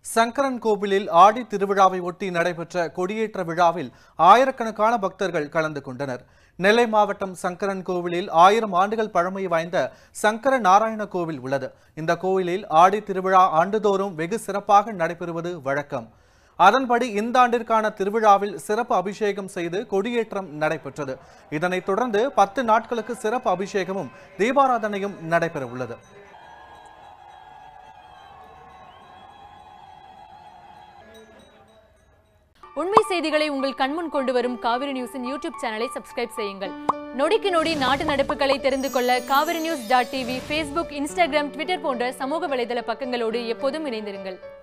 சங்கரன் கோவிலில் ஆடி திருவிழாவை ஒட்டி நடைபெற்ற கொடியேற்ற விழாவில் ஆயிரக்கணக்கான பக்தர்கள் கலந்து கொண்டனர் நெல்லை மாவட்டம் சங்கரன் கோவிலில் ஆயிரம் ஆண்டுகள் பழமை வாய்ந்த சங்கர நாராயண கோவில் உள்ளது இந்த கோவிலில் ஆடி திருவிழா ஆண்டுதோறும் வெகு சிறப்பாக நடைபெறுவது வழக்கம் அதன்படி இந்த ஆண்டிற்கான திருவிழாவில் சிறப்பு அபிஷேகம் செய்து கொடியேற்றம் நடைபெற்றது இதனைத் தொடர்ந்து பத்து நாட்களுக்கு சிறப்பு அபிஷேகமும் தீபாராதனையும் நடைபெற உள்ளது உண்மை செய்திகளை உங்கள் கண்முன் கொண்டு வரும் காவிரி நியூஸின் யூடியூப் சேனலை சப்ஸ்கிரைப் செய்யுங்கள் நொடிக்கு நொடி நாட்டு நடப்புகளை தெரிந்து கொள்ள Kaveri news dot TV Facebook Instagram Twitter போன்ற சமூக வலைதள பக்கங்களோடு எப்போதும் இணைந்திருங்கள்